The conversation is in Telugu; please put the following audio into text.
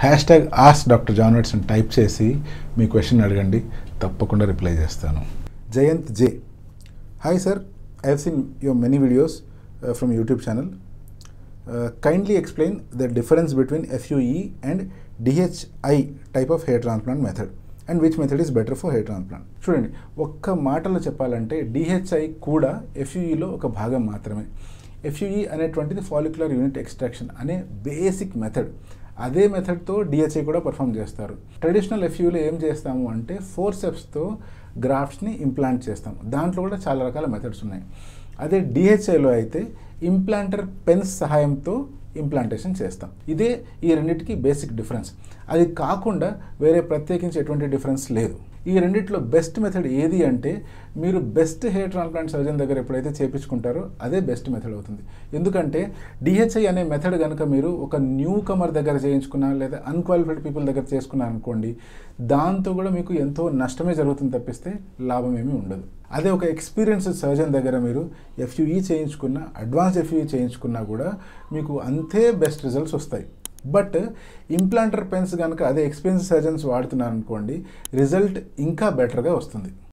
hash tag ask doctor John అని టైప్ చేసి మీ క్వశ్చన్ అడగండి తప్పకుండా రిప్లై చేస్తాను Jayant J hi sir I have seen your many videos from YouTube channel kindly explain the difference between FUE and DHI type of hair transplant method and which method is better for hair transplant చూడండి ఒక్క మాటలో చెప్పాలంటే డిహెచ్ఐ కూడా ఎఫ్యూఈలో ఒక భాగం మాత్రమే ఎఫ్యూఈ అనేటువంటిది ఫాలిక్యులర్ యూనిట్ ఎక్స్ట్రాక్షన్ అనే బేసిక్ మెథడ్ అదే మెథడ్తో డిహెచ్ఐ కూడా పర్ఫామ్ చేస్తారు ట్రెడిషనల్ ఎఫ్యూలో ఏం చేస్తాము అంటే ఫోర్ స్టెప్స్తో గ్రాఫ్ట్స్ని ఇంప్లాంట్ చేస్తాం దాంట్లో కూడా చాలా రకాల మెథడ్స్ ఉన్నాయి అదే డిహెచ్ఐలో అయితే ఇంప్లాంటర్ పెన్స్ సహాయంతో ఇంప్లాంటేషన్ చేస్తాం ఇదే ఈ రెండింటికి బేసిక్ డిఫరెన్స్ అది కాకుండా వేరే ప్రత్యేకించి ఎటువంటి డిఫరెన్స్ లేదు ఈ రెండిట్లో బెస్ట్ మెథడ్ ఏది అంటే మీరు బెస్ట్ హెయిర్ ట్రాన్స్ప్లాంట్ సర్జన్ దగ్గర ఎప్పుడైతే చేపించుకుంటారో అదే బెస్ట్ మెథడ్ అవుతుంది ఎందుకంటే డిహెచ్ఐ అనే మెథడ్ కనుక మీరు ఒక న్యూ కమర్ దగ్గర చేయించుకున్నా లేదా అన్క్వాలిఫైడ్ పీపుల్ దగ్గర చేసుకున్నారు అనుకోండి దాంతో కూడా మీకు ఎంతో నష్టమే జరుగుతుంది తప్పిస్తే లాభం ఏమీ ఉండదు అదే ఒక ఎక్స్పీరియన్స్డ్ సర్జన్ దగ్గర మీరు ఎఫ్యూఈ చేయించుకున్నా అడ్వాన్స్ ఎఫ్యూఈ చేయించుకున్నా కూడా మీకు అంతే బెస్ట్ రిజల్ట్స్ వస్తాయి బట్ ఇంప్లాంటర్ పెన్స్ కనుక అదే ఎక్స్పీరియన్స్ సర్జన్స్ వాడుతున్నారు అనుకోండి రిజల్ట్ ఇంకా బెటర్గా వస్తుంది